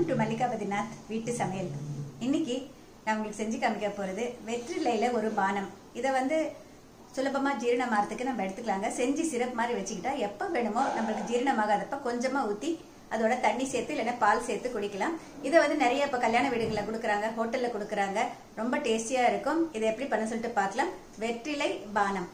welcome to Mallika பதிநாத் வீட்டு சமையல் இன்னைக்கு நான் உங்களுக்கு செஞ்சு காமிக்க போகிறது வெற்றிலையில் ஒரு பானம் இதை வந்து சுலபமாக ஜீரணமாகறதுக்கு நம்ம எடுத்துக்கலாங்க செஞ்சு சிரப் மாதிரி வச்சுக்கிட்டா எப்போ வேணுமோ நம்மளுக்கு ஜீரணமாகாதப்ப கொஞ்சமாக ஊற்றி அதோட தண்ணி சேர்த்து இல்லைன்னா பால் சேர்த்து குடிக்கலாம் இதை வந்து நிறைய இப்போ கல்யாண வீடுகளில் கொடுக்குறாங்க ஹோட்டலில் கொடுக்குறாங்க ரொம்ப டேஸ்டியாக இருக்கும் இதை எப்படி பண்ண சொல்லிட்டு பார்க்கலாம் வெற்றிலை பானம்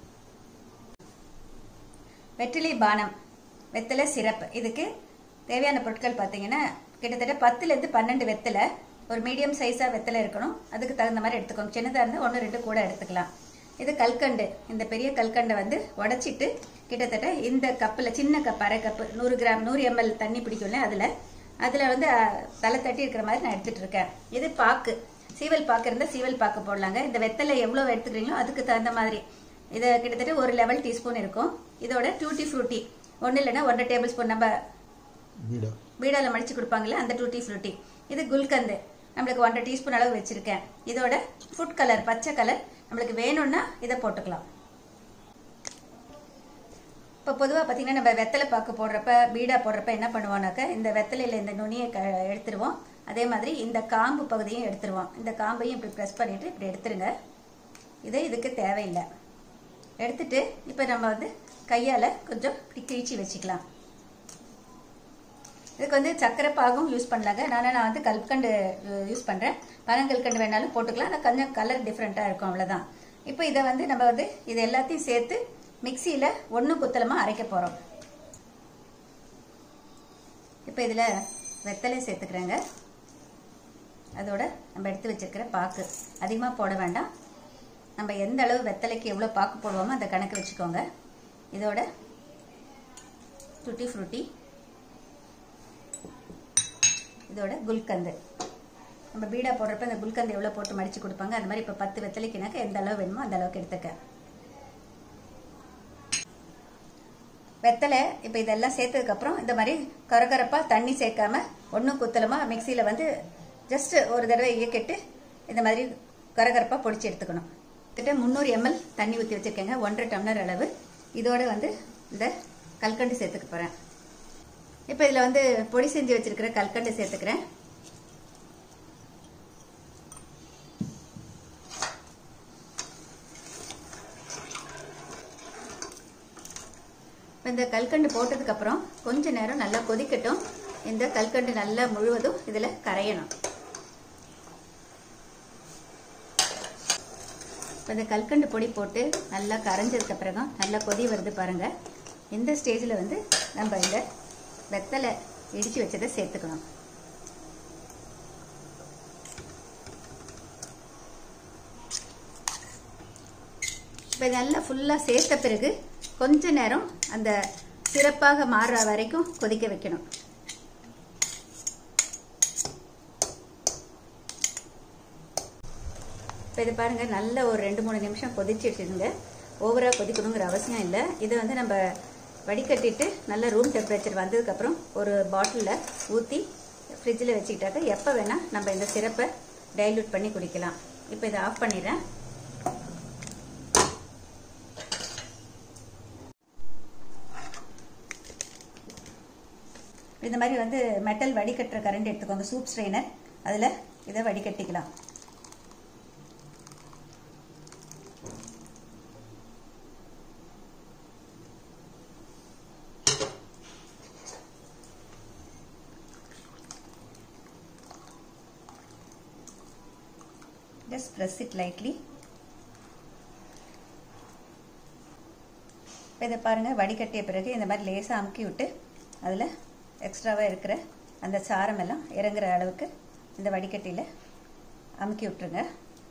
வெற்றிலை பானம் வெத்தலை சிரப் இதுக்கு தேவையான பொருட்கள் பார்த்தீங்கன்னா கிட்டத்தட்ட பத்துலேருந்து பன்னெண்டு வெத்தலை ஒரு மீடியம் சைஸாக வெத்தலை இருக்கணும் அதுக்கு தகுந்த மாதிரி எடுத்துக்கோங்க சின்னதாக இருந்தால் ஒன்று ரெண்டு கூட எடுத்துக்கலாம் இது கல்கண்டு இந்த பெரிய கல்கண்டை வந்து உடச்சிட்டு கிட்டத்தட்ட இந்த கப்பில் சின்ன கப் அரை கப்பு நூறு கிராம் நூறு எம்எல் தண்ணி பிடிக்கும்ல அதில் அதில் வந்து அஹ், தலை தட்டி இருக்கிற மாதிரி நான் எடுத்துட்டு இருக்கேன் இது பாக்கு சீவல் பாக்கு இருந்தால் சீவல் பாக்கு போடலாங்க இந்த வெத்தலை எவ்வளோ எடுத்துக்கிறீங்களோ அதுக்கு தகுந்த மாதிரி இது கிட்டத்தட்ட ஒரு லெவல் டீஸ்பூன் இருக்கும் இதோட டூட்டி ஃப்ரூட்டி ஒன்றும் இல்லைன்னா ஒன்றரை டேபிள் ஸ்பூன் நம்ம வீடா பீடாவில் மடிச்சு கொடுப்பாங்கல்ல அந்த டூட்டி ஃப்ரூட்டி இது குல்கந்து நம்மளுக்கு ஒன்றரை டீஸ்பூன் அளவு வச்சிருக்கேன் இதோட ஃபுட் கலர் பச்சை கலர் நம்மளுக்கு வேணும்னா இதை போட்டுக்கலாம் இப்போ பொதுவாக பார்த்தீங்கன்னா நம்ம வெத்தலை பாக்கு போடுறப்ப பீடா போடுறப்ப என்ன பண்ணுவோம்னாக்க இந்த வெத்தலையில் இந்த நுனியை க எடுத்துருவோம் அதே மாதிரி இந்த காம்பு பகுதியும் எடுத்துருவோம் இந்த காம்பையும் இப்படி ப்ரெஸ் பண்ணிட்டு இப்படி எடுத்துருங்க இது இதுக்கு தேவையில்லை எடுத்துட்டு இப்போ நம்ம வந்து கையால் கொஞ்சம் இப்படி கிழிச்சி வச்சுக்கலாம் இதுக்கு வந்து சக்கரை பாகும் யூஸ் பண்ணலாங்க நான் நான் வந்து கல்கண்டு யூஸ் பண்ணுறேன் பனங்கல்கண்டு வேணாலும் போட்டுக்கலாம் ஆனால் கொஞ்சம் கலர் டிஃப்ரெண்ட்டாக இருக்கும் அவ்வளோதான் இப்போ இதை வந்து நம்ம வந்து இது எல்லாத்தையும் சேர்த்து மிக்சியில் ஒன்று குத்தலமாக அரைக்க போகிறோம் இப்போ இதில் வெத்தலை சேர்த்துக்கிறேங்க அதோட நம்ம எடுத்து வச்சிருக்கிற பாக்கு அதிகமாக போட வேண்டாம் நம்ம எந்த அளவு வெத்தலைக்கு எவ்வளோ பாக்கு போடுவோமோ அந்த கணக்கு வச்சுக்கோங்க இதோட துட்டி ஃப்ரூட்டி இதோட குல்கந்து நம்ம பீடா போடுறப்ப இந்த குல்கந்து எவ்வளோ போட்டு மடித்து கொடுப்பாங்க அந்த மாதிரி இப்போ பத்து வெத்தலைக்குனாக்க எந்த அளவு வேணுமோ அந்த அளவுக்கு எடுத்துக்க வெத்தலை இப்போ இதெல்லாம் சேர்த்ததுக்கப்புறம் இந்த மாதிரி கரகரப்பாக தண்ணி சேர்க்காம ஒன்றும் குத்தலமாக மிக்சியில் வந்து ஜஸ்ட் ஒரு தடவை இயக்கிட்டு இந்த மாதிரி கரகரப்பாக பொடிச்சு எடுத்துக்கணும் கிட்ட முந்நூறு எம்எல் தண்ணி ஊற்றி வச்சுருக்கேங்க ஒன்றரை டம்ளர் அளவு இதோட வந்து இந்த கல்கண்டு சேர்த்துக்க போகிறேன் இப்போ இதில் வந்து பொடி செஞ்சு வச்சிருக்கிற கல்கண்டு சேர்த்துக்கிறேன் இப்போ இந்த கல்கண்டு போட்டதுக்கப்புறம் கொஞ்ச நேரம் நல்லா கொதிக்கட்டும் இந்த கல்கண்டு நல்லா முழுவதும் இதில் கரையணும் இப்போ இந்த கல்கண்டு பொடி போட்டு நல்லா கரைஞ்சதுக்கு அப்புறம் நல்லா கொதி வருது பாருங்க இந்த ஸ்டேஜில் வந்து நம்ம இந்த வெத்தலை இடித்து வச்சதை சேர்த்துக்கணும் இப்போ நல்லா ஃபுல்லாக சேர்த்த பிறகு கொஞ்ச நேரம் அந்த சிறப்பாக மாறுற வரைக்கும் கொதிக்க வைக்கணும் இப்போ இது பாருங்க நல்ல ஒரு ரெண்டு மூணு நிமிஷம் கொதிச்சிட்டுருங்க ஓவராக கொதிக்கணுங்கிற அவசியம் இல்லை இதை வந்து நம்ம வடிகட்டிட்டு நல்ல ரூம் டெம்பரேச்சர் வந்ததுக்கப்புறம் ஒரு பாட்டிலில் ஊற்றி ஃப்ரிட்ஜில் வச்சுக்கிட்டாக்க எப்போ வேணால் நம்ம இந்த சிரப்பை டைல்யூட் பண்ணி குடிக்கலாம் இப்போ இதை ஆஃப் பண்ணிடுறேன் இந்த மாதிரி வந்து மெட்டல் வடிகட்டுற கரண்ட் எடுத்துக்கோங்க சூப் ஸ்ட்ரெயினர் அதில் இதை வடிகட்டிக்கலாம் just press it lightly இப்போ இதை பாருங்கள் வடிகட்டிய பிறகு இந்த மாதிரி லேசாக அமுக்கி விட்டு அதில் எக்ஸ்ட்ராவாக இருக்கிற அந்த சாரம் எல்லாம் இறங்குற அளவுக்கு இந்த வடிகட்டியில் அமுக்கி விட்டுருங்க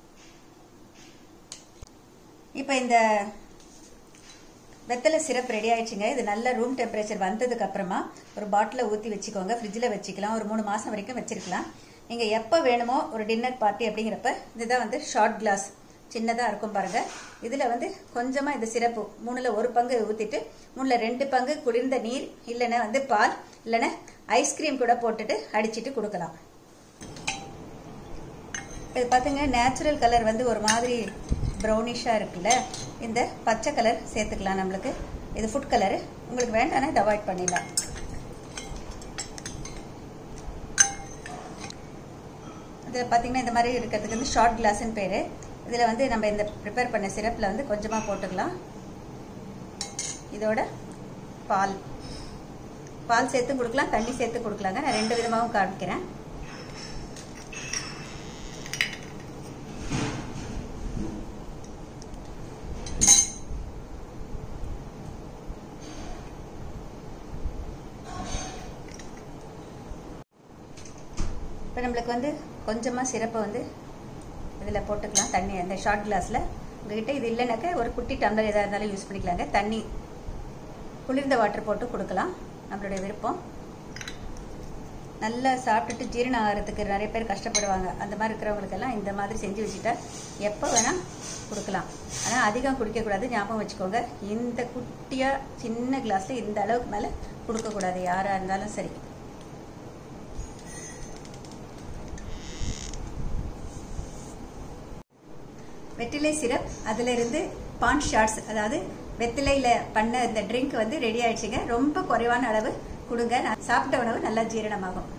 இப்போ இந்த வெத்தலை சிரப் ரெடி ஆயிடுச்சுங்க இது நல்ல ரூம் டெம்பரேச்சர் வந்ததுக்கு அப்புறமா ஒரு பாட்டிலில் ஊற்றி வச்சுக்கோங்க ஃப்ரிட்ஜில் வச்சுக்கலாம் ஒரு மூணு மாதம் வரைக்கும் வச்சிருக்கலாம் நீங்கள் எப்போ வேணுமோ ஒரு டின்னர் பார்ட்டி அப்படிங்கிறப்ப இதுதான் வந்து ஷார்ட் கிளாஸ் சின்னதாக இருக்கும் பாருங்க இதில் வந்து கொஞ்சமாக இந்த சிரப்பு மூணில் ஒரு பங்கு ஊற்றிட்டு மூணில் ரெண்டு பங்கு குளிர்ந்த நீர் இல்லைன்னா வந்து பால் இல்லைன்னா ஐஸ்கிரீம் கூட போட்டுட்டு அடிச்சிட்டு கொடுக்கலாம் இது பார்த்துங்க நேச்சுரல் கலர் வந்து ஒரு மாதிரி ப்ரௌனிஷாக இருக்குல்ல இந்த பச்சை கலர் சேர்த்துக்கலாம் நம்மளுக்கு இது ஃபுட் கலரு உங்களுக்கு வேண்டாம்னா இதை அவாய்ட் பண்ணிடலாம் இதில் பார்த்தீங்கன்னா இந்த மாதிரி இருக்கிறதுக்கு வந்து ஷார்ட் கிளாஸ்ன்னு பேர் இதில் வந்து நம்ம இந்த ப்ரிப்பேர் பண்ண சிரப்பில் வந்து கொஞ்சமாக போட்டுக்கலாம் இதோட பால் பால் சேர்த்து கொடுக்கலாம் தண்ணி சேர்த்து கொடுக்கலாங்க நான் ரெண்டு விதமாகவும் காமிக்கிறேன் இப்போ நம்மளுக்கு வந்து கொஞ்சமாக சிரப்பை வந்து இதில் போட்டுக்கலாம் தண்ணி அந்த ஷார்ட் கிளாஸில் உங்ககிட்ட இது இல்லைனாக்கா ஒரு குட்டி டம்ளர் எதாக இருந்தாலும் யூஸ் பண்ணிக்கலாங்க தண்ணி குளிர்ந்த வாட்டர் போட்டு கொடுக்கலாம் நம்மளுடைய விருப்பம் நல்லா சாப்பிட்டுட்டு ஜீரணம் ஆகிறதுக்கு நிறைய பேர் கஷ்டப்படுவாங்க அந்த மாதிரி இருக்கிறவங்களுக்கெல்லாம் இந்த மாதிரி செஞ்சு வச்சுட்டா எப்போ வேணால் கொடுக்கலாம் ஆனால் அதிகம் குடிக்கக்கூடாது ஞாபகம் வச்சுக்கோங்க இந்த குட்டியாக சின்ன கிளாஸில் இந்த அளவுக்கு மேலே கொடுக்கக்கூடாது யாராக இருந்தாலும் சரி வெற்றிலை சிரப் அதிலிருந்து பான் ஷார்ட்ஸ் அதாவது வெத்திலையில் பண்ண இந்த ட்ரிங்க் வந்து ரெடி ஆயிடுச்சுங்க ரொம்ப குறைவான அளவு கொடுங்க நான் சாப்பிட்ட உணவு நல்லா ஜீரணமாகும்